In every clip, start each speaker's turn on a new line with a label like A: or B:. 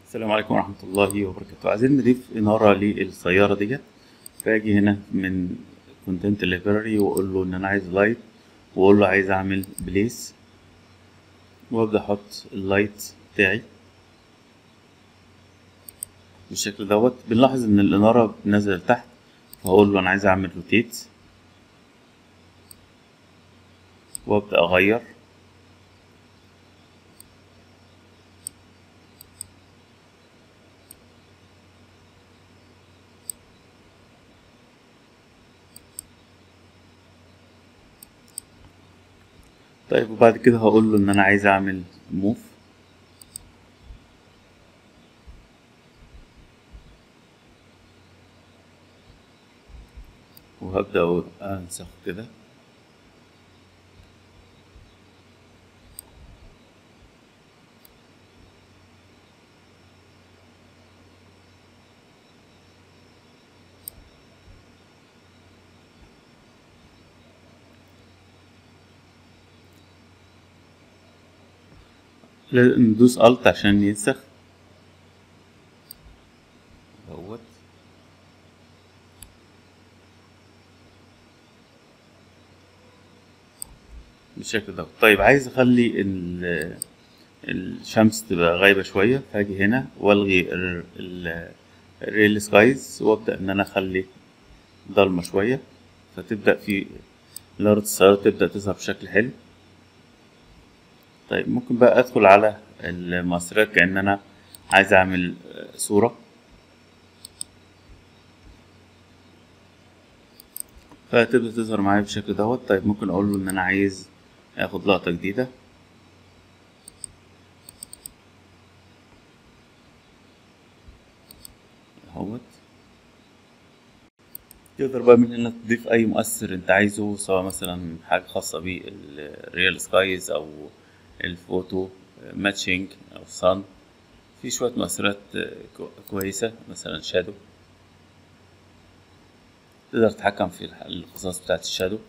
A: السلام عليكم ورحمة الله وبركاته عايزين نضيف إنارة للسيارة ديت فأجي هنا من كونتنت library وأقول له إن أنا عايز لايت وأقول له عايز أعمل بليس وأبدأ أحط اللايت بتاعي بالشكل دوت بنلاحظ إن الإنارة نازلة لتحت فهقول له أنا عايز أعمل روتيت وأبدأ أغير طيب وبعد كده هقول له ان انا عايز اعمل موف وهبدأ انسخ كده لازم ندوس الت عشان ينسخ اهوت بالشكل ده طيب عايز اخلي ال- الشمس تبقى غايبة شوية فاجي هنا والغي الريل سكايز وابدأ ان انا اخلي ضلمة شوية فتبدأ في نارة السيارة تبدأ تظهر بشكل حلو طيب ممكن بقى ادخل على المؤثرات كأن انا عايز اعمل صورة فتبدأ تظهر معايا بالشكل دوت طيب ممكن اقول له ان انا عايز اخد لقطة جديدة اهوت تقدر بقى من هنا تضيف اي مؤثر انت عايزه سواء مثلا حاجة خاصة بالريال سكايز او الفوتو ماتشنج او صن في شوية مؤثرات كويسة مثلا شادو تقدر تتحكم في الخصائص بتاعة الشادو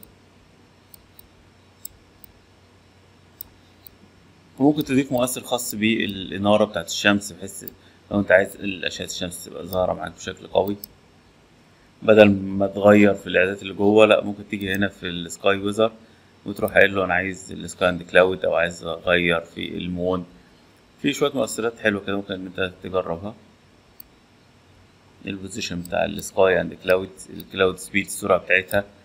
A: وممكن تضيف مؤثر خاص بالإنارة بتاعة الشمس بحيث لو انت عايز أشعة الشمس تبقى ظاهرة معاك بشكل قوي بدل ما تغير في الإعدادات اللي جوه لأ ممكن تيجي هنا في السكاي ويزر وتروح قايل له انا عايز السكاي اند كلاود او عايز اغير في المون في شويه مؤثرات حلوه كده ممكن ان انت تجربها البوزيشن بتاع السكاي اند كلاود الكلاود سبيد السرعه بتاعتها